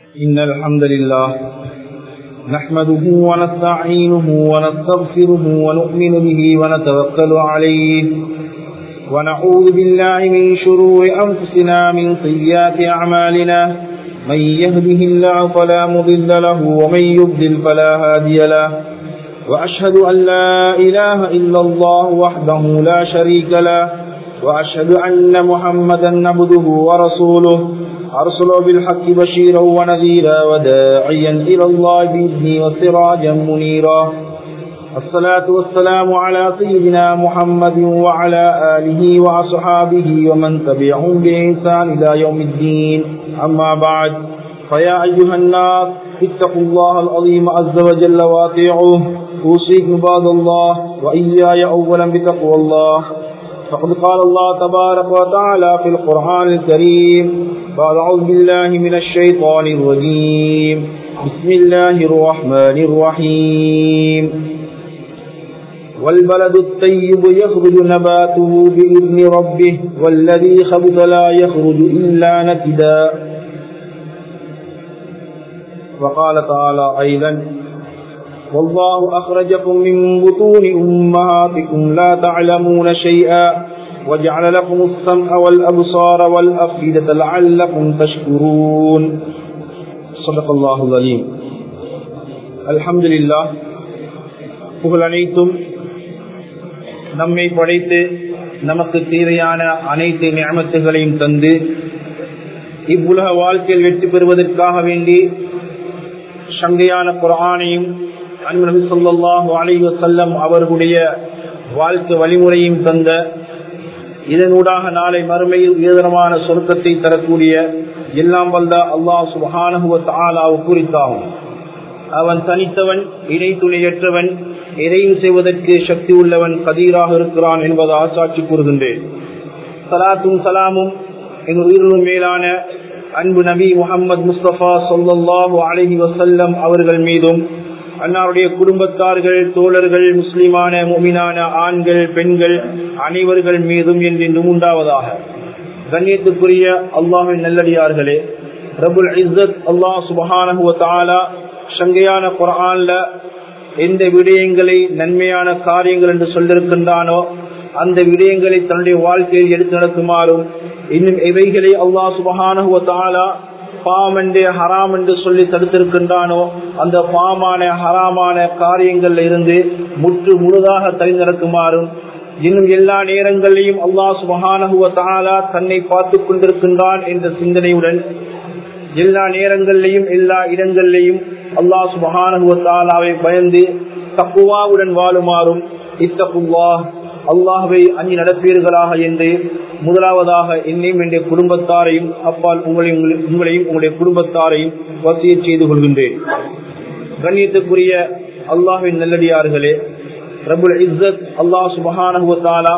إن الحمد لله نحمده ونستعينه ونستغفره ونؤمن به ونتوكل عليه ونعوذ بالله من شرور أنفسنا من سيئات أعمالنا من يهده الله فلا مضل له ومن يضلل فلا هادي له وأشهد أن لا إله إلا الله وحده لا شريك له وأشهد أن محمدا عبده ورسوله أرسله بالحق بشيرا ونذيرا وداعيا إلى الله بإذنه وسراجا منيرا الصلاة والسلام على سيدنا محمد وعلى آله وأصحابه ومن تبعهم بإحسان إلى يوم الدين أما بعد فيا أيها الناس اتقوا الله العظيم عز وجل واطيعوه أوصيكم بعد الله وإياي أولا بتقوى الله فقد قال الله تبارك وتعالى في القرآن الكريم بعد أعوذ بالله من الشيطان الرجيم بسم الله الرحمن الرحيم والبلد الطيب يخرج نباته بإذن ربه والذي خبث لا يخرج إلا نكدا وقال تعالى أيضا والله أخرجكم من بطون أمهاتكم لا تعلمون شيئا وجعل لكم السمع والأبصار والأفئدة لعلكم تشكرون صدق الله العليم الحمد لله புகழ் அனைத்தும் நம்மை படைத்து நமக்கு தேவையான அனைத்து நியமத்துகளையும் தந்து இவ்வுலக வாழ்க்கையில் வெற்றி பெறுவதற்காக வேண்டி சங்கையான குரானையும் அன்பு சொல்லாஹு அலைஹி வசல்லம் அவர்களுடைய வாழ்க்கை வழிமுறையும் தந்த இதனூடாக நாளை மறுமையில் உயர்தரமான சொர்க்கத்தை தரக்கூடிய எல்லாம் வல்ல அல்லாஹ் சுபஹானஹுவ தாலாவு குறித்தாகும் அவன் தனித்தவன் இணை துணையற்றவன் எதையும் செய்வதற்கு சக்தி உள்ளவன் கதீராக இருக்கிறான் என்பது ஆசாட்சி கூறுகின்றேன் சலாத்தும் சலாமும் எங்கள் உயிரிலும் மேலான அன்பு நபி முகமது முஸ்தபா சொல்லாஹு அலஹி வசல்லம் அவர்கள் மீதும் அன்னாருடைய குடும்பத்தார்கள் தோழர்கள் முஸ்லிமான முமினான ஆண்கள் பெண்கள் அனைவர்கள் மீதும் என்று உண்டாவதாக கண்ணியத்துக்குரிய அல்லாஹின் நல்லடியார்களே ரபுல் இஸ்ஸத் அல்லாஹ் சுபஹானஹுவ தாலா சங்கையான குரான்ல எந்த விடயங்களை நன்மையான காரியங்கள் என்று சொல்லிருக்கின்றானோ அந்த விடயங்களை தன்னுடைய வாழ்க்கையில் எடுத்து நடக்குமாறும் இன்னும் எவைகளை அல்லாஹ் சுபஹானஹுவ தாலா பாம் என்று ஹராம் என்று சொல்லி தடுத்திருக்கின்றானோ அந்த பாமான ஹராமான காரியங்கள்ல இருந்து முற்று முழுதாக தனி நடக்குமாறும் இன்னும் எல்லா நேரங்களிலும் அல்லாஹ் சுபஹானஹுவ தாலா தன்னை பார்த்து கொண்டிருக்கின்றான் என்ற சிந்தனையுடன் எல்லா நேரங்களிலையும் எல்லா இடங்களிலையும் அல்லாஹ் சுபஹானஹுவ தாலாவை பயந்து தக்குவாவுடன் வாழுமாறும் இத்தகுவா அல்லாஹுவை அஞ்சு நடப்பீர்களாக என்று முதலாவதாக என்னையும் என்னுடைய குடும்பத்தாரையும் அப்பால் உங்களையும் உங்களையும் உங்களுடைய குடும்பத்தாரையும் வசிய செய்து கொள்கின்றேன் கண்ணியத்துக்குரிய அல்லாஹின் நல்லடியார்களே ரபுல் இஸ்ஸத் அல்லாஹ் சுபஹானுவத்தாலா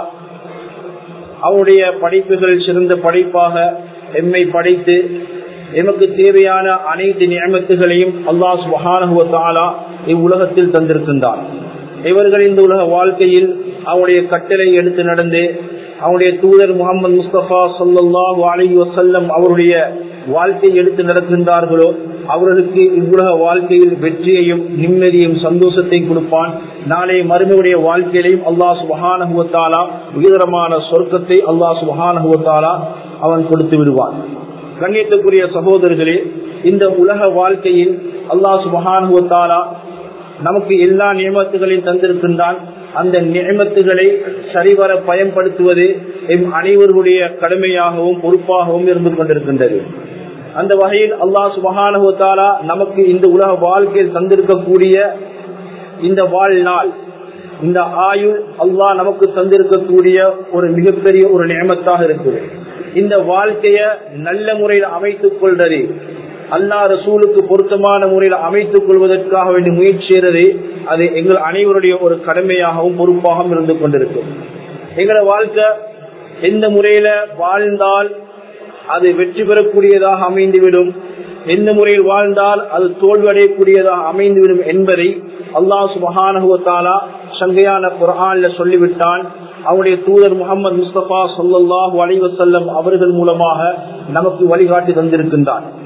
அவனுடைய படைப்புகள் சிறந்த படைப்பாக எம்மை படைத்து எமக்கு தேவையான அனைத்து நியமத்துகளையும் அல்லாஹ் சுபஹானுவத்தாலா இவ்வுலகத்தில் தந்திருக்கின்றான் இவர்கள் இந்த உலக வாழ்க்கையில் அவனுடைய கட்டளை எடுத்து நடந்து அவனுடைய தூதர் முகமது முஸ்தபா சொல்லாஹு அலி வசல்லம் அவருடைய வாழ்க்கை எடுத்து நடக்கின்றார்களோ அவர்களுக்கு இவ்வுலக வாழ்க்கையில் வெற்றியையும் நிம்மதியும் சந்தோஷத்தையும் கொடுப்பான் நாளை மருமையுடைய வாழ்க்கையிலையும் அல்லாஹ் சுபஹானகுவத்தாலா உயரமான சொர்க்கத்தை அல்லாஹ் சுபஹானகுவத்தாலா அவன் கொடுத்து விடுவான் கண்ணியத்துக்குரிய சகோதரர்களே இந்த உலக வாழ்க்கையில் அல்லாஹ் சுபஹானுவத்தாலா நமக்கு எல்லா நியமத்துகளையும் தந்திருக்கின்றான் அந்த நியமத்துகளை சரிவர பயன்படுத்துவது எம் அனைவருடைய கடமையாகவும் பொறுப்பாகவும் இருந்து கொண்டிருக்கின்றது அந்த வகையில் அல்லாஹ் சுபஹானுவத்தாலா நமக்கு இந்த உலக வாழ்க்கையில் தந்திருக்கக்கூடிய இந்த வாழ்நாள் இந்த ஆயுள் அல்லாஹ் நமக்கு தந்திருக்கக்கூடிய ஒரு மிகப்பெரிய ஒரு நியமத்தாக இருக்குது இந்த வாழ்க்கைய நல்ல முறையில் அமைத்துக் கொள்றது அல்லா ரசூலுக்கு பொருத்தமான முறையில் அமைத்துக் கொள்வதற்காக வேண்டிய முயற்சி செய்யறது அது எங்கள் அனைவருடைய ஒரு கடமையாகவும் பொறுப்பாகவும் இருந்து கொண்டிருக்கும் எங்களோட வாழ்க்கை எந்த முறையில வாழ்ந்தால் அது வெற்றி பெறக்கூடியதாக அமைந்துவிடும் எந்த முறையில் வாழ்ந்தால் அது தோல்வடையக்கூடியதாக அமைந்துவிடும் என்பதை அல்லாஹ் சுபஹானகுவத்தாலா சங்கையான குரான்ல சொல்லிவிட்டான் அவனுடைய தூதர் முகமது முஸ்தபா சொல்லல்லாஹு அலைவசல்லம் அவர்கள் மூலமாக நமக்கு வழிகாட்டி தந்திருக்கின்றான்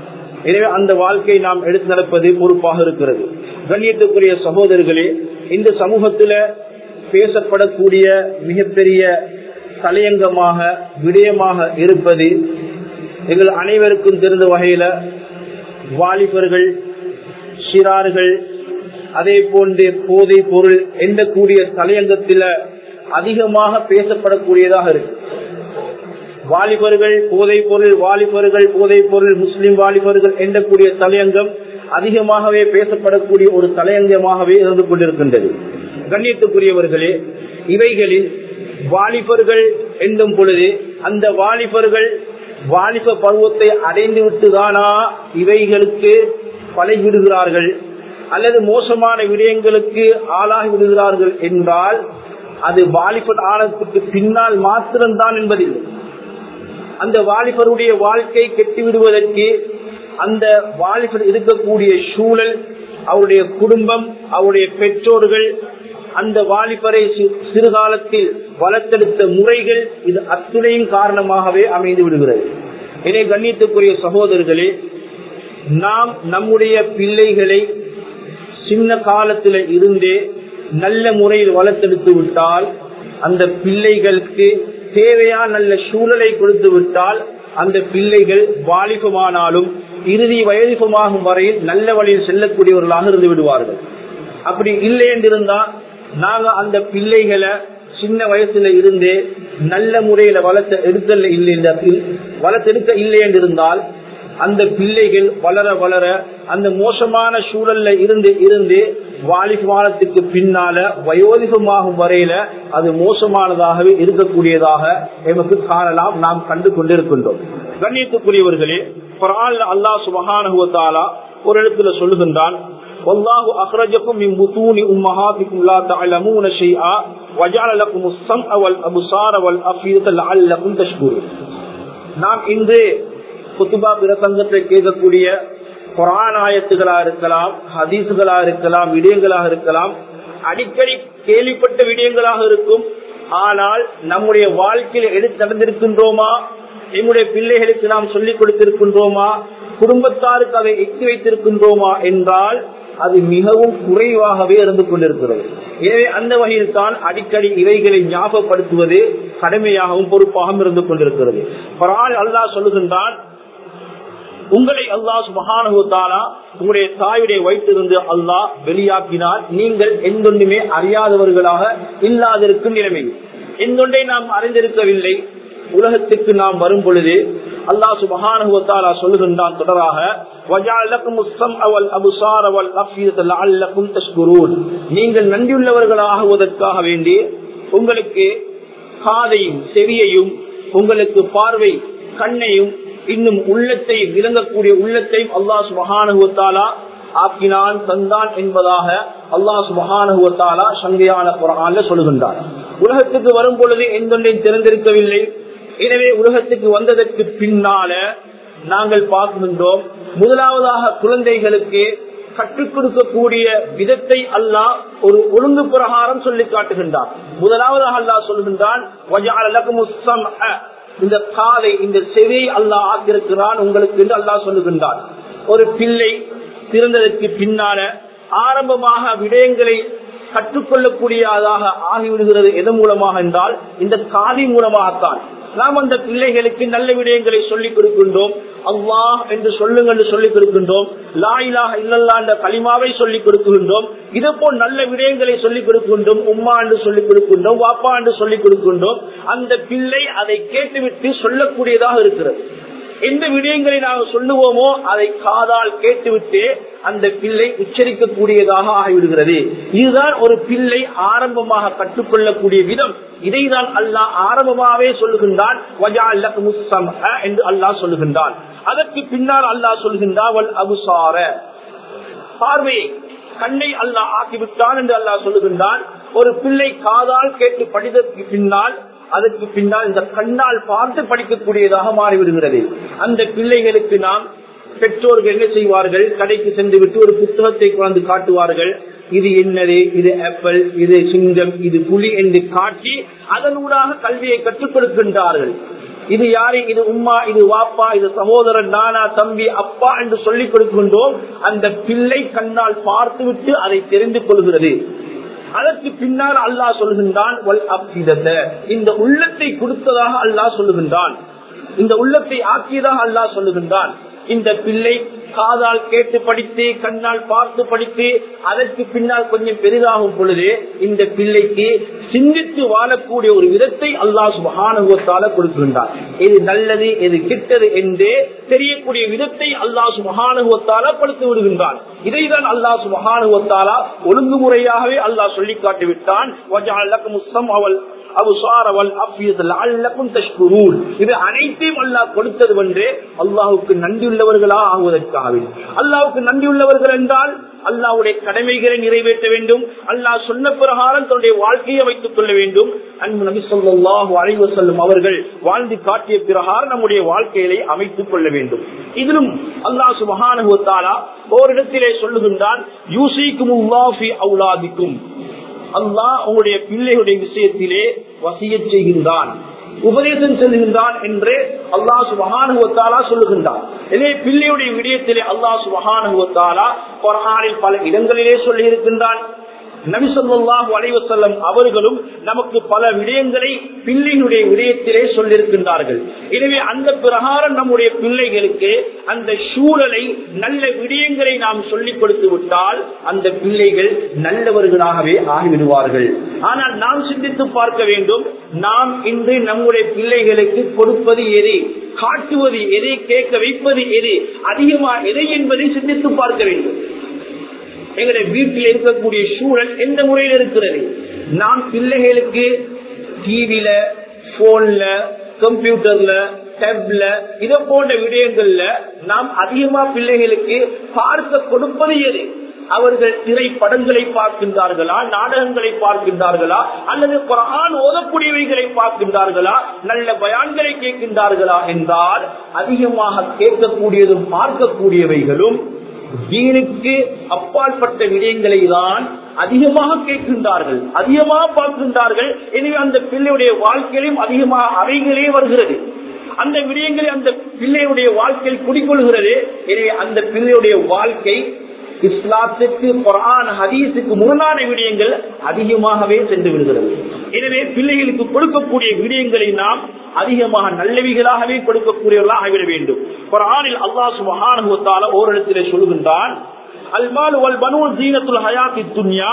எனவே அந்த வாழ்க்கையை நாம் எடுத்து நடப்பது பொறுப்பாக இருக்கிறது கண்ணியத்துக்குரிய சகோதரர்களே இந்த சமூகத்துல பேசப்படக்கூடிய மிகப்பெரிய தலையங்கமாக விடயமாக இருப்பது எங்கள் அனைவருக்கும் தெரிந்த வகையில வாலிபர்கள் சிறார்கள் அதே போன்று போதை பொருள் எண்ணக்கூடிய தலையங்கத்தில அதிகமாக பேசப்படக்கூடியதாக இருக்கு வாலிபர்கள் போதை பொருள் வாலிபர்கள் போதை பொருள் முஸ்லிம் வாலிபர்கள் எண்ணக்கூடிய தலையங்கம் அதிகமாகவே பேசப்படக்கூடிய ஒரு தலையங்கமாகவே இருந்து கொண்டிருக்கின்றது கண்ணியத்துக்குரியவர்களே இவைகளில் வாலிபர்கள் என்னும் பொழுது அந்த வாலிபர்கள் வாலிப பருவத்தை அடைந்து விட்டுதானா இவைகளுக்கு பழகிவிடுகிறார்கள் அல்லது மோசமான விடயங்களுக்கு ஆளாகி விடுகிறார்கள் என்றால் அது வாலிபர் ஆனத்துக்கு பின்னால் மாத்திரம்தான் என்பதில்லை அந்த வாலிபருடைய வாழ்க்கை கெட்டுவிடுவதற்கு அந்த வாலிபர் இருக்கக்கூடிய சூழல் அவருடைய குடும்பம் அவருடைய பெற்றோர்கள் அந்த வாலிபரை சிறுகாலத்தில் வளர்த்தெடுத்த முறைகள் இது அத்துணையும் காரணமாகவே அமைந்து விடுகிறது எனவே கண்ணியத்துக்குரிய சகோதரர்களே நாம் நம்முடைய பிள்ளைகளை சின்ன காலத்தில் இருந்தே நல்ல முறையில் வளர்த்தெடுத்து விட்டால் அந்த பிள்ளைகளுக்கு தேவையான நல்ல சூழலை கொடுத்து விட்டால் அந்த பிள்ளைகள் வாலிபமானாலும் இறுதி வயதிபமாகும் வரையில் நல்ல வழியில் செல்லக்கூடியவர்களாக இருந்து விடுவார்கள் அப்படி இல்லை என்றிருந்தா நாங்க அந்த பிள்ளைகளை சின்ன வயசுல இருந்தே நல்ல முறையில வளர்த்த எடுத்தல் இல்லை வளர்த்தெடுக்க இல்லை என்றிருந்தால் அந்த பிள்ளைகள் வளர வளர அந்த மோசமான சூழல்ல இருந்து இருந்து வாலிபமானத்துக்கு பின்னால வயோதிகமாகும் வரையில அது மோசமானதாகவே இருக்கக்கூடியதாக எமக்கு காணலாம் நாம் கண்டு கொண்டிருக்கின்றோம் கண்ணியத்துக்குரியவர்களே அல்லாஹ் சுபகானுவத்தாலா ஒரு இடத்துல சொல்லுகின்றான் والله أخرجكم من بطون أمهاتكم لا تعلمون شيئا وجعل لكم السمع والأبصار والأفئدة لعلكم تشكرون நாம் இன்று குத்துபா பிரசங்கத்தை கேட்கக்கூடிய குரான் ஆயத்துகளா இருக்கலாம் ஹதீசுகளா இருக்கலாம் விடயங்களாக இருக்கலாம் அடிக்கடி கேள்விப்பட்ட விடயங்களாக இருக்கும் ஆனால் நம்முடைய வாழ்க்கையில் எடுத்து நடந்திருக்கின்றோமா எங்களுடைய பிள்ளைகளுக்கு நாம் சொல்லிக் கொடுத்திருக்கின்றோமா குடும்பத்தாருக்கு அதை எட்டி வைத்திருக்கின்றோமா என்றால் அது மிகவும் குறைவாகவே இருந்து கொண்டிருக்கிறது எனவே அந்த வகையில் தான் அடிக்கடி இவைகளை ஞாபகப்படுத்துவது கடமையாகவும் பொறுப்பாகவும் இருந்து கொண்டிருக்கிறது அல்லாஹ் சொல்லுகின்றான் உங்களை அல்லாஹ் சுபகானுத்தாலா உங்களுடைய தாயுடைய வயிற்றிருந்து அல்லாஹ் வெளியாக்கினால் நீங்கள் எந்தொன்றுமே அறியாதவர்களாக இல்லாதிருக்கும் நிலைமை எந்தொன்றை நாம் அறிந்திருக்கவில்லை உலகத்துக்கு நாம் வரும் பொழுது அல்லாஹ் சுபகானுவத்தாலா சொல்லுகின்றான் தொடராக நீங்கள் நன்றியுள்ளவர்களாகுவதற்காக வேண்டி உங்களுக்கு காதையும் செவியையும் உங்களுக்கு பார்வை கண்ணையும் இன்னும் உள்ளத்தையும் விளங்கக்கூடிய உள்ளத்தையும் அல்லாஹ் சுபகானுவத்தாலா ஆக்கினான் தந்தான் என்பதாக அல்லாஹ் சுபகானுவத்தாலா சங்கையான குரான்ல சொல்லுகின்றார் உலகத்துக்கு வரும் பொழுது எந்தொன்றையும் திறந்திருக்கவில்லை எனவே உலகத்துக்கு வந்ததற்கு பின்னால நாங்கள் பார்க்கின்றோம் முதலாவதாக குழந்தைகளுக்கு கற்றுக் கொடுக்கக்கூடிய விதத்தை அல்லாஹ் ஒரு ஒழுங்கு பிரகாரம் சொல்லி காட்டுகின்றான் முதலாவதாக அல்லாஹ் சொல்கின்றான் இந்த காலை இந்த செவியை அல்லாஹ் ஆக்கியிருக்கிறான் உங்களுக்கு என்று அல்லாஹ் சொல்லுகின்றான் ஒரு பிள்ளை பிறந்ததற்கு பின்னால ஆரம்பமாக விடயங்களை கற்றுக்கொள்ளக்கூடியதாக ஆகிவிடுகிறது எதன் மூலமாக என்றால் இந்த காதி மூலமாகத்தான் நாம் அந்த பிள்ளைகளுக்கு நல்ல விடயங்களை சொல்லிக் கொடுக்கின்றோம் அல்லாஹ் என்று சொல்லுங்கள் என்று சொல்லிக் கொடுக்கின்றோம் லாயிலாக இல்லல்லா என்ற களிமாவை சொல்லிக் கொடுக்கின்றோம் இது போல் நல்ல விடயங்களை சொல்லிக் கொடுக்கின்றோம் உம்மா என்று சொல்லிக் கொடுக்கின்றோம் வாப்பா என்று சொல்லிக் கொடுக்கின்றோம் அந்த பிள்ளை அதை கேட்டுவிட்டு சொல்லக்கூடியதாக இருக்கிறது எந்த விடயங்களை நாங்கள் சொல்லுவோமோ அதை காதால் கேட்டுவிட்டு அந்த பிள்ளை உச்சரிக்கக்கூடியதாக ஆகிவிடுகிறது இதுதான் ஒரு பிள்ளை ஆரம்பமாக கற்றுக்கொள்ளக்கூடிய விதம் இதைதான் அல்லாஹ் ஆரம்பமாகவே சொல்லுகின்றான் என்று அல்லாஹ் சொல்லுகின்றான் அதற்கு பின்னால் அல்லாஹ் சொல்லுகின்றான் அபுசார பார்வையை கண்ணை அல்லாஹ் ஆக்கிவிட்டான் என்று அல்லாஹ் சொல்லுகின்றான் ஒரு பிள்ளை காதால் கேட்டு படித்ததற்கு பின்னால் அதற்கு பின்னால் இந்த கண்ணால் பார்த்து படிக்கக்கூடியதாக மாறிவிடுகிறது அந்த பிள்ளைகளுக்கு நாம் பெற்றோர்கள் என்ன செய்வார்கள் கடைக்கு சென்று விட்டு ஒரு புத்தகத்தை குழந்து காட்டுவார்கள் இது என்னது இது ஆப்பிள் இது சிங்கம் இது புலி என்று காட்டி அதனூடாக கல்வியை கற்றுக் கொடுக்கின்றார்கள் இது யாரு இது உம்மா இது வாப்பா இது சகோதரன் நானா தம்பி அப்பா என்று சொல்லிக் கொடுக்கின்றோம் அந்த பிள்ளை கண்ணால் பார்த்துவிட்டு அதை தெரிந்து கொள்கிறது அதற்கு பின்னால் அல்லாஹ் சொல்கின்றான் இந்த உள்ளத்தை கொடுத்ததாக அல்லாஹ் சொல்லுகின்றான் இந்த உள்ளத்தை ஆக்கியதாக அல்லாஹ் சொல்லுகின்றான் இந்த பிள்ளை காதால் கேட்டு படித்து கண்ணால் பார்த்து படித்து அதற்கு பின்னால் கொஞ்சம் பெரிதாகும் பொழுது இந்த பிள்ளைக்கு சிந்தித்து வாழக்கூடிய ஒரு விதத்தை அல்லாஹ் சுபகானுவத்தால கொடுக்கின்றார் எது நல்லது எது கெட்டது என்று தெரியக்கூடிய விதத்தை அல்லாஹ் சுபகானுவத்தால படுத்து விடுகின்றான் இதைதான் அல்லாஹ் சுபகானுவத்தாலா ஒழுங்குமுறையாகவே அல்லாஹ் சொல்லி காட்டிவிட்டான் அவள் இது அனைத்தையும் அல்லாஹ் கொடுத்தது என்று அல்லாஹுக்கு நன்றியுள்ளவர்களா ஆகுவதற்காக அல்லாஹுக்கு நன்றியுள்ளவர்கள் என்றால் அல்லாவுடைய கடமைகளை நிறைவேற்ற வேண்டும் அல்லாஹ் சொன்ன பிரகாரம் தன்னுடைய வாழ்க்கையை வைத்துக் கொள்ள வேண்டும் அன்பு நபி சொல்லாஹு அழைவு செல்லும் அவர்கள் வாழ்ந்து காட்டிய பிரகாரம் நம்முடைய வாழ்க்கையை அமைத்துக் கொள்ள வேண்டும் இதிலும் அல்லாஹ் சுபகானுவத்தாலா ஓரிடத்திலே சொல்லுகின்றான் யூசிக்கும் அவுலாதிக்கும் அல்லாஹ் உங்களுடைய பிள்ளைகளுடைய விஷயத்திலே வசிய செய்கின்றான் உபதேசம் செல்கின்றான் என்று அல்லாஹ் சுபகானுவத்தாலா சொல்லுகின்றான் எனவே பிள்ளையுடைய விடயத்திலே அல்லாஹ் சுபகானுவத்தாலா குரானில் பல இடங்களிலே சொல்லி இருக்கின்றான் நபிசல்லாஹு அலைவசல்லம் அவர்களும் நமக்கு பல விடயங்களை பிள்ளைகளுடைய விடயத்திலே சொல்லியிருக்கின்றார்கள் எனவே அந்த பிரகாரம் நம்முடைய பிள்ளைகளுக்கு அந்த சூழலை நல்ல விடயங்களை நாம் சொல்லிக் கொடுத்து விட்டால் அந்த பிள்ளைகள் நல்லவர்களாகவே ஆகிவிடுவார்கள் ஆனால் நாம் சிந்தித்து பார்க்க வேண்டும் நாம் இன்று நம்முடைய பிள்ளைகளுக்கு கொடுப்பது எது காட்டுவது எதை கேட்க வைப்பது எது அதிகமா எதை என்பதை சிந்தித்து பார்க்க வேண்டும் எங்களுடைய வீட்டில் இருக்கக்கூடிய சூழல் எந்த முறையில் இருக்கிறது நாம் பிள்ளைகளுக்கு டிவில போன்ல கம்ப்யூட்டர்ல டேப்ல இதை போன்ற விடயங்கள்ல நாம் அதிகமா பிள்ளைகளுக்கு பார்க்க கொடுப்பது எது அவர்கள் திரைப்படங்களை பார்க்கின்றார்களா நாடகங்களை பார்க்கின்றார்களா அல்லது குரான் ஓதக்கூடியவைகளை பார்க்கின்றார்களா நல்ல பயான்களை கேட்கின்றார்களா என்றால் அதிகமாக கேட்கக்கூடியதும் பார்க்கக்கூடியவைகளும் தீனுக்கு அப்பாற்பட்ட விடயங்களை தான் அதிகமாக கேட்கின்றார்கள் அதிகமாக பார்க்கின்றார்கள் எனவே அந்த பிள்ளையுடைய வாழ்க்கையிலும் அதிகமாக அவைகளே வருகிறது அந்த விடயங்களை அந்த பிள்ளையுடைய வாழ்க்கையில் குடிக்கொள்கிறது எனவே அந்த பிள்ளையுடைய வாழ்க்கை இஸ்லாத்துக்கு குரான் ஹதீஸுக்கு முரணான விடயங்கள் அதிகமாகவே சென்று விடுகிறது எனவே பிள்ளைகளுக்கு கொடுக்கக்கூடிய விடயங்களை நாம் அதிகமாக நல்லவிகளாகவே கொடுக்கக்கூடியவர்களாக ஆகிவிட வேண்டும் குரானில் அல்லா சுபகானுவத்தால ஓரிடத்திலே சொல்கின்றான் அல்மால் வல் பனு ஜீனத்துல் ஹயாத்தி துன்யா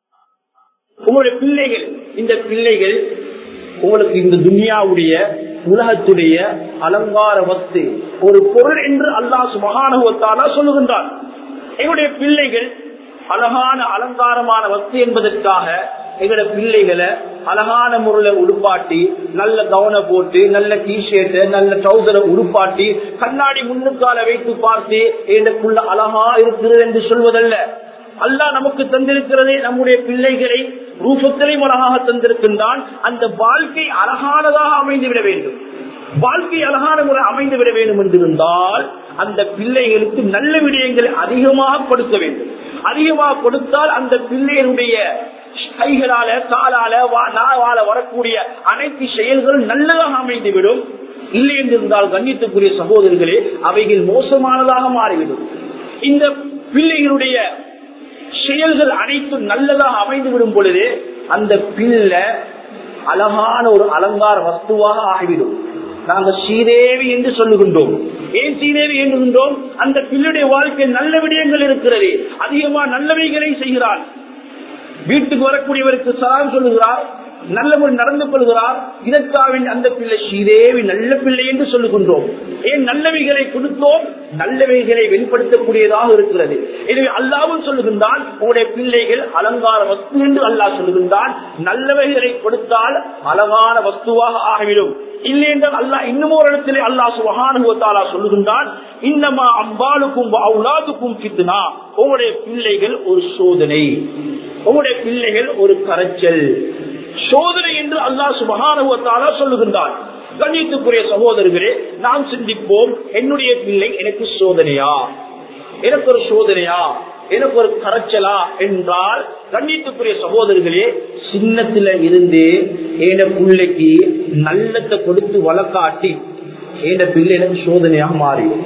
உங்களுடைய பிள்ளைகள் இந்த பிள்ளைகள் உங்களுக்கு இந்த துன்யாவுடைய உலகத்துடைய அலங்கார வஸ்து ஒரு பொருள் என்று அல்லாஹ் சுபகானுவத்தால சொல்லுகின்றான் எங்களுடைய பிள்ளைகள் அழகான அலங்காரமான வஸ்து என்பதற்காக எங்களோட பிள்ளைகளை அழகான முறையில உடுப்பாட்டி நல்ல கவனை போட்டு நல்ல டிஷர்ட் நல்ல ட்ரௌசரை உடுப்பாட்டி கண்ணாடி முன்னுக்கால வைத்து பார்த்து எனக்குள்ள அழகா இருக்கிறது என்று சொல்வதல்ல அல்லாஹ் நமக்கு தந்திருக்கிறது நம்முடைய பிள்ளைகளை ரூபத்திலையும் அழகாக தந்திருக்கின்றான் அந்த வாழ்க்கை அழகானதாக அமைந்துவிட வேண்டும் வாழ்க்கை அழகான முறை அமைந்து விட வேண்டும் என்றிருந்தால் அந்த பிள்ளைகளுக்கு நல்ல விடயங்களை அதிகமாக கொடுக்க வேண்டும் அதிகமாக கொடுத்தால் அந்த பிள்ளைகளுடைய கைகளால காலால நாவால வரக்கூடிய அனைத்து செயல்களும் நல்லதாக அமைந்துவிடும் இல்லை என்றிருந்தால் கண்ணியத்துக்குரிய சகோதரர்களே அவைகள் மோசமானதாக மாறிவிடும் இந்த பிள்ளைகளுடைய செயல்கள் அனைத்தும் நல்லதாக அமைந்துவிடும் பொழுது அந்த பிள்ளை அழகான ஒரு அலங்கார வஸ்துவாக ஆகிவிடும் நாங்க ஸ்ரீதேவி என்று சொல்லுகின்றோம் ஏன் ஸ்ரீதேவி என்கின்றோம் அந்த பிள்ளையுடைய வாழ்க்கை நல்ல விடயங்கள் இருக்கிறது அதிகமா நல்லவைகளை செய்கிறார் வீட்டுக்கு வரக்கூடியவருக்கு சலாம் சொல்லுகிறார் நல்ல முறை நடந்து கொள்கிறார் இதற்காக அந்த பிள்ளை ஸ்ரீதேவி நல்ல பிள்ளை என்று சொல்லுகின்றோம் ஏன் நல்லவைகளை கொடுத்தோம் நல்லவைகளை வெளிப்படுத்தக்கூடியதாக இருக்கிறது எனவே அல்லாவும் சொல்லுகின்றான் உங்களுடைய பிள்ளைகள் அலங்கார வஸ்து என்று அல்லாஹ் சொல்லுகின்றான் நல்லவைகளை கொடுத்தால் அழகான வஸ்துவாக ஆகிவிடும் இல்லை என்றால் அல்லாஹ் இன்னும் ஒரு இடத்திலே அல்லாஹ் சுகானுவத்தாலா சொல்லுகின்றான் இன்னமா அம்பாளுக்கும் அவுலாதுக்கும் கித்துனா உங்களுடைய பிள்ளைகள் ஒரு சோதனை உங்களுடைய பிள்ளைகள் ஒரு கரைச்சல் சோதனை என்று அல்லாஹ் சுபகானுவத்தாலா சொல்லுகின்றான் கண்ணியத்துக்குரிய சகோதரர்களே நாம் சிந்திப்போம் என்னுடைய பிள்ளை எனக்கு சோதனையா எனக்கு ஒரு சோதனையா எனக்கு ஒரு கரைச்சலா என்றால் கண்ணியத்துக்குரிய சகோதரர்களே சின்னத்துல இருந்து ஏன பிள்ளைக்கு நல்லத்தை கொடுத்து வளர்க்காட்டி ஏன பிள்ளை எனக்கு சோதனையாக மாறிடும்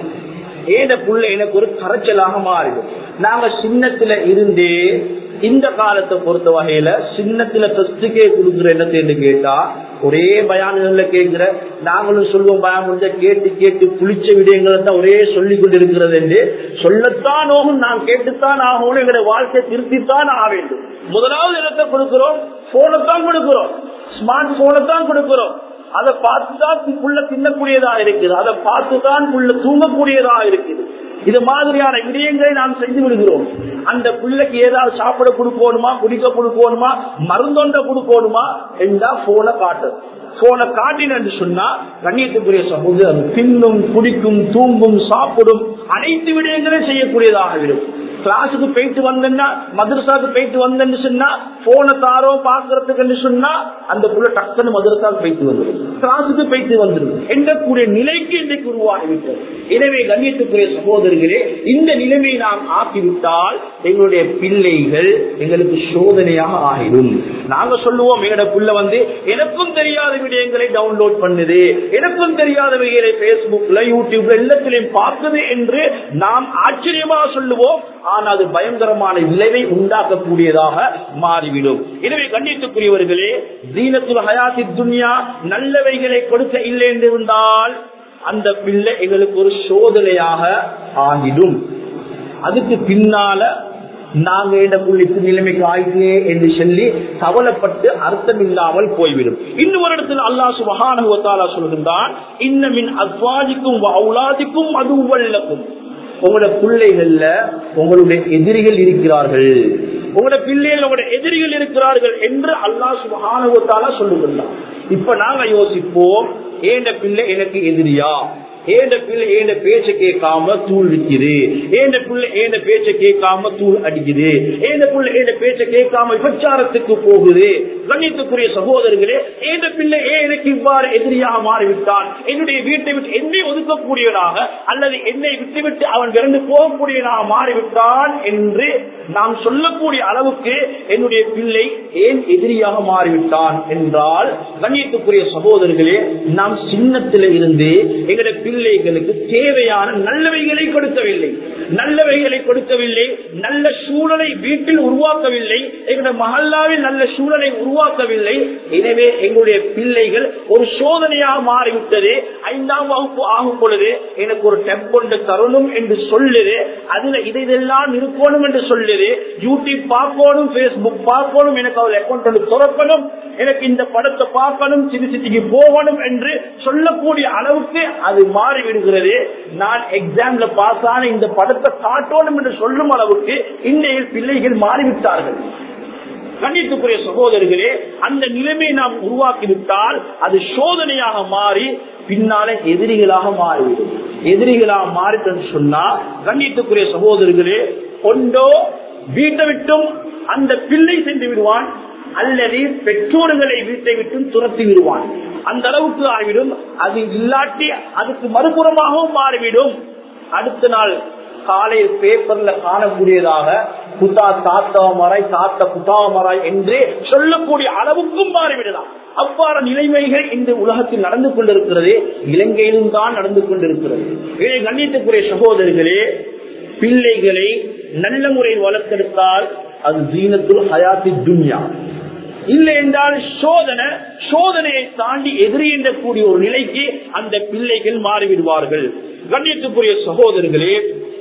ஏன புள்ள எனக்கு ஒரு கரைச்சலாக மாறிடும் நாங்க சின்னத்துல இருந்தே இந்த காலத்தை பொறுத்த வகையில சின்னத்துல டெஸ்டுக்கே கொடுக்குற என்னத்தை கேட்டா ஒரே பயான்கள்ல கேட்கிற நாங்களும் சொல்லுவோம் பயம் முடிஞ்ச கேட்டு கேட்டு புளிச்ச விடயங்களை தான் ஒரே சொல்லி கொண்டிருக்கிறது என்று சொல்லத்தான் ஆகும் நான் கேட்டுத்தான் ஆகணும் எங்களுடைய வாழ்க்கை திருத்தித்தான் ஆக வேண்டும் முதலாவது இடத்தை கொடுக்கிறோம் போனைத்தான் கொடுக்கிறோம் ஸ்மார்ட் போனை தான் கொடுக்கிறோம் அதை பார்த்துதான் புள்ள தின்னக்கூடியதா இருக்குது அதை பார்த்துதான் புள்ள தூங்கக்கூடியதா இருக்குது இது மாதிரியான விடயங்களை நாம் செஞ்சு விடுகிறோம் அந்த பிள்ளைக்கு ஏதாவது சாப்பிட கொடுக்கணுமா குடிக்க கொடுக்கணுமா மருந்தொண்ட கொடுக்கணுமா என்றா போனை காட்டு போனை காட்டின என்று சொன்னா கண்ணியத்துக்குரிய சமூகம் அது தின்னும் குடிக்கும் தூங்கும் சாப்பிடும் அனைத்து விடயங்களையும் செய்யக்கூடியதாக இருக்கும் கிளாஸுக்கு போயிட்டு வந்தேன்னா மதரசாக்கு போயிட்டு வந்தேன்னு சொன்னா போனை தாரோ பாக்குறதுக்கு சொன்னா அந்த புள்ள டக்குன்னு மதரசாக்கு போயிட்டு வந்துடும் கிளாஸுக்கு போயிட்டு வந்துடும் எண்ணக்கூடிய நிலைக்கு இன்றைக்கு உருவாகிவிட்டது எனவே கண்ணியத்துக்குரிய சகோதரர்களே இந்த நிலைமையை நாம் ஆக்கிவிட்டால் எங்களுடைய பிள்ளைகள் எங்களுக்கு சோதனையாக ஆகிடும் நாங்க சொல்லுவோம் எங்களோட புள்ள வந்து எனக்கும் தெரியாத விடயங்களை டவுன்லோட் பண்ணுது எனக்கும் தெரியாதவைகளை பேஸ்புக்ல யூடியூப்ல எல்லாத்திலையும் பார்க்குது என்று நாம் ஆச்சரியமாக சொல்லுவோம் ஆனால் அது பயங்கரமான விளைவை உண்டாக்கக்கூடியதாக மாறிவிடும் எனவே கண்ணியத்துக்குரியவர்களே தீனத்துல் ஹயாத்தி துன்யா நல்லவைகளை கொடுக்க இல்லை என்று இருந்தால் அந்த பிள்ளை எங்களுக்கு ஒரு சோதனையாக ஆகிடும் அதுக்கு பின்னால நாங்க என்ன புள்ளிக்கு நிலைமைக்கு ஆயிட்டே என்று சொல்லி கவலைப்பட்டு அர்த்தம் இல்லாமல் போய்விடும் இன்னும் ஒரு இடத்துல அல்லாஹ் சுபகானுவத்தாலா சொல்கின்றான் இன்னமின் அத்வாதிக்கும் அவுலாதிக்கும் அதுவல்லக்கும் உங்களோட பிள்ளைகள்ல உங்களுடைய எதிரிகள் இருக்கிறார்கள் உங்களோட பிள்ளைகள் உங்களோட எதிரிகள் இருக்கிறார்கள் என்று அல்லாஹ் சுபகானுவத்தாலா சொல்லுகின்றான் இப்ப நாங்க யோசிப்போம் ஏண்ட பிள்ளை எனக்கு எதிரியா ஏண்ட பிள்ளை ஏண்ட பேச்ச கேட்காம தூள் விற்குது ஏண்ட பிள்ளை ஏண்ட பேச்ச கேட்காம தூள் அடிக்குது ஏண்ட பிள்ளை ஏண்ட பேச்ச கேட்காம விபச்சாரத்துக்கு போகுது கண்ணியத்துக்குரிய சகோதரர்களே ஏண்ட பிள்ளை ஏன் எனக்கு இவ்வாறு எதிரியாக மாறிவிட்டான் என்னுடைய வீட்டை விட்டு என்னை ஒதுக்கக்கூடியவனாக அல்லது என்னை விட்டுவிட்டு அவன் விரண்டு போகக்கூடியவனாக மாறிவிட்டான் என்று நாம் சொல்லக்கூடிய அளவுக்கு என்னுடைய பிள்ளை ஏன் எதிரியாக மாறிவிட்டான் என்றால் கண்ணியத்துக்குரிய சகோதரர்களே நாம் சின்னத்தில இருந்து எங்களுடைய பிள்ளைகளுக்கு தேவையான நல்லவைகளை கொடுக்கவில்லை நல்லவைகளை கொடுக்கவில்லை நல்ல சூழலை வீட்டில் உருவாக்கவில்லை எங்களுடைய மகல்லாவில் நல்ல சூழலை உருவாக்கவில்லை எனவே எங்களுடைய பிள்ளைகள் ஒரு சோதனையாக மாறிவிட்டது ஐந்தாம் வகுப்பு ஆகும் பொழுது எனக்கு ஒரு டெம்பொண்டு தரணும் என்று சொல்லுது அதுல இதை இதெல்லாம் இருக்கணும் என்று சொல்லுது யூடியூப் பார்க்கணும் பேஸ்புக் பார்க்கணும் எனக்கு அவர் அக்கௌண்ட் துறக்கணும் எனக்கு இந்த படத்தை பார்க்கணும் சிறு சிட்டிக்கு போகணும் என்று சொல்லக்கூடிய அளவுக்கு அது மாறிவிடுகிறது நான் எக்ஸாம்ல பாஸ் ஆன இந்த படத்தை காட்டணும் என்று சொல்லும் அளவுக்கு இன்றைய பிள்ளைகள் மாறிவிட்டார்கள் கண்ணியத்துக்குரிய சகோதரர்களே அந்த நிலைமையை நாம் உருவாக்கிவிட்டால் அது சோதனையாக மாறி பின்னாலே எதிரிகளாக மாறிவிடும் எதிரிகளாக மாறிட்டு சொன்னா கண்ணியத்துக்குரிய சகோதரர்களே கொண்டோ வீட்டை விட்டும் அந்த பிள்ளை சென்று விடுவான் அல்லது பெற்றோர்களை வீட்டை விட்டும் துரத்தி விடுவான் அந்த அளவுக்கு ஆகிவிடும் அது இல்லாட்டி அதுக்கு மறுபுறமாகவும் மாறிவிடும் அடுத்த நாள் காலை பேப்பர்ல காணக்கூடியதாக புத்தா தாத்தவமராய் தாத்த புத்தாவமராய் என்று சொல்லக்கூடிய அளவுக்கும் மாறிவிடலாம் அவ்வாறு நிலைமைகள் இந்த உலகத்தில் நடந்து கொண்டிருக்கிறது இலங்கையிலும் தான் நடந்து கொண்டிருக்கிறது இதை கண்ணியத்துக்குரிய சகோதரர்களே பிள்ளைகளை நல்ல முறையில் வளர்த்தெடுத்தால் அது ஜீனத்துல் ஹயாத்தி துன்யா இல்லை என்றால் சோதனை சோதனையை தாண்டி எதிரி கூடிய ஒரு நிலைக்கு அந்த பிள்ளைகள் மாறிவிடுவார்கள் கண்ணியத்துக்குரிய சகோதரர்களே